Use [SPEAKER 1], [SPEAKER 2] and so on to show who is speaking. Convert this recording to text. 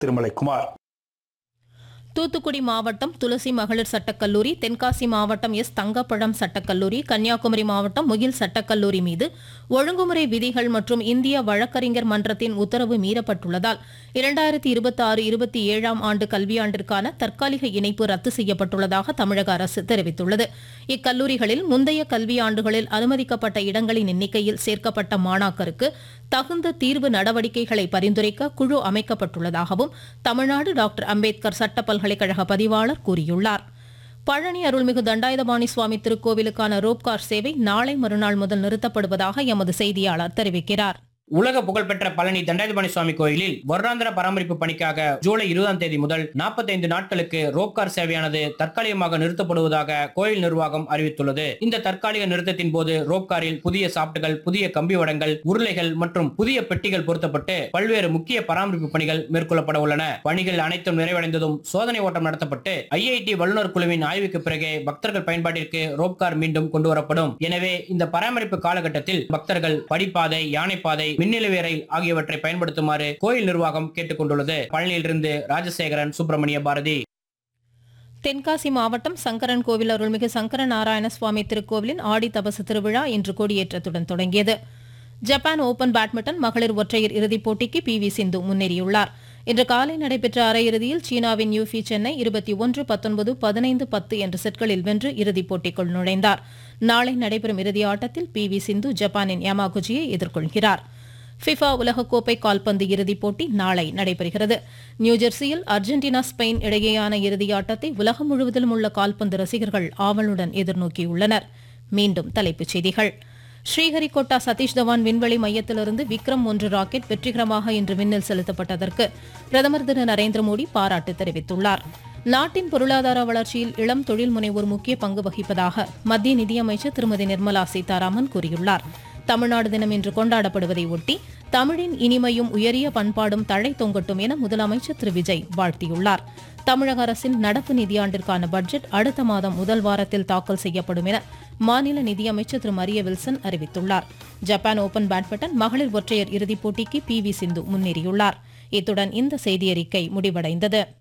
[SPEAKER 1] திருமலைக்குமார்
[SPEAKER 2] தூத்துக்குடி மாவட்டம் துளசி மகளிர் சட்டக்கல்லூரி தென்காசி மாவட்டம் எஸ் தங்கப்பழம் சட்டக்கல்லூரி கன்னியாகுமரி மாவட்டம் முகில் சட்டக்கல்லூரி மீது ஒழுங்குமுறை விதிகள் மற்றும் இந்திய வழக்கறிஞர் மன்றத்தின் உத்தரவு மீறப்பட்டுள்ளதால் இரண்டாயிரத்தி இருபத்தி ஆறு இருபத்தி ஏழாம் ஆண்டு கல்வியாண்டிற்கான தற்காலிக இணைப்பு ரத்து செய்யப்பட்டுள்ளதாக தமிழக அரசு தெரிவித்துள்ளது இக்கல்லூரிகளில் முந்தைய கல்வியாண்டுகளில் அனுமதிக்கப்பட்ட இடங்களின் எண்ணிக்கையில் சேர்க்கப்பட்ட மாணாக்கருக்கு தகுந்த தீர்வு நடவடிக்கைகளை பரிந்துரைக்க குழு அமைக்கப்பட்டுள்ளதாகவும் தமிழ்நாடு டாக்டர் அம்பேத்கர் சட்ட பல்கலைக்கழக பதிவாளர் கூறியுள்ளார் பழனி அருள்மிகு தண்டாயுதபாணி சுவாமி திருக்கோவிலுக்கான ரோப்கார் சேவை நாளை மறுநாள் முதல் நிறுத்தப்படுவதாக எமது செய்தியாளர் தெரிவிக்கிறார்
[SPEAKER 3] உலக புகழ்பெற்ற பழனி தண்டாயுதபாணி சுவாமி கோயிலில் வருடாந்திர பராமரிப்பு பணிக்காக ஜூலை இருபதாம் தேதி முதல் 45 நாட்களுக்கு ரோப்கார் சேவையானது தற்காலிகமாக நிறுத்தப்படுவதாக கோயில் நிர்வாகம் அறிவித்துள்ளது இந்த தற்காலிக நிறுத்தத்தின் போது ரோப்காரில் புதிய சாப்டுகள் புதிய கம்பி வடங்கள் உருளைகள் மற்றும் புதிய பெட்டிகள் பொருத்தப்பட்டு பல்வேறு முக்கிய பராமரிப்பு பணிகள் மேற்கொள்ளப்பட உள்ளன பணிகள் அனைத்தும் நிறைவடைந்ததும் சோதனை ஓட்டம் நடத்தப்பட்டு ஐஐடி வல்லுநர் குழுவின் ஆய்வுக்கு பிறகே பக்தர்கள் பயன்பாட்டிற்கு ரோப்கார் மீண்டும் கொண்டு வரப்படும் எனவே இந்த பராமரிப்பு காலகட்டத்தில் பக்தர்கள் படிப்பாதை யானைப்பாதை மின்னிலவு ரயில் ஆகியவற்றை பயன்படுத்துமாறு கோயில் நிர்வாகம் கேட்டுக் கொண்டுள்ளது பழனியிலிருந்து ராஜசேகரன் சுப்பிரமணிய பாரதி
[SPEAKER 2] தென்காசி மாவட்டம் சங்கரன் கோவில் அருள்மிகு சங்கர நாராயண சுவாமி திருக்கோவிலின் ஆடி தபசு திருவிழா இன்று கொடியேற்றத்துடன் தொடங்கியது ஜப்பான் ஓபன் பேட்மிண்டன் மகளிர் ஒற்றையர் இறுதிப் போட்டிக்கு பி வி சிந்து முன்னேறியுள்ளார் இன்று காலை நடைபெற்ற அரையிறுதியில் சீனாவின் யூஃபி சென்னை இருபத்தி ஒன்று பத்தொன்பது பதினைந்து பத்து என்ற செட்களில் வென்று இறுதிப் போட்டிக்குள் நுழைந்தார் நாளை நடைபெறும் இறுதி ஆட்டத்தில் பி வி சிந்து ஜப்பானின் யமாகுச்சியை எதிர்கொள்கிறார் ஃபிஃபா உலகக்கோப்பை கால்பந்து இறுதிப் போட்டி நாளை நடைபெறுகிறது நியூஜெர்சியில் அர்ஜென்டினா ஸ்பெயின் இடையேயான இறுதியாட்டத்தை உலகம் முழுவதிலும் உள்ள கால்பந்து ரசிகர்கள் ஆவலுடன் எதிர்நோக்கியுள்ளனர் மீண்டும் தலைப்புச் செய்திகள் ஸ்ரீஹரிகோட்டா சதீஷ் தவான் விண்வெளி மையத்திலிருந்து விக்ரம் ஒன்று ராக்கெட் வெற்றிகரமாக இன்று விண்ணில் செலுத்தப்பட்டதற்கு பிரதமர் திரு நரேந்திர மோடி பாராட்டு தெரிவித்துள்ளார் நாட்டின் பொருளாதார வளர்ச்சியில் இளம் தொழில் முனைவோர் முக்கிய பங்கு வகிப்பதாக மத்திய நிதியமைச்சர் திருமதி நிர்மலா சீதாராமன் கூறியுள்ளார் தமிழ்நாடு தினம் இன்று கொண்டாடப்படுவதை ஒட்டி தமிழின் இனிமையும் உயரிய பண்பாடும் தழை தொங்கட்டும் என முதலமைச்சர் திரு விஜய் வாழ்த்தியுள்ளார் தமிழக அரசின் நடப்பு நிதியாண்டிற்கான பட்ஜெட் அடுத்த மாதம் முதல் வாரத்தில் தாக்கல் செய்யப்படும் என மாநில நிதியமைச்சர் திரு மரிய வில்சன் அறிவித்துள்ளார் ஜப்பான் ஓபன் பேட்மிண்டன் மகளிர் ஒற்றையர் இறுதிப் போட்டிக்கு பி வி சிந்து முன்னேறியுள்ளார் இத்துடன் இந்த செய்தியறிக்கை முடிவடைந்தது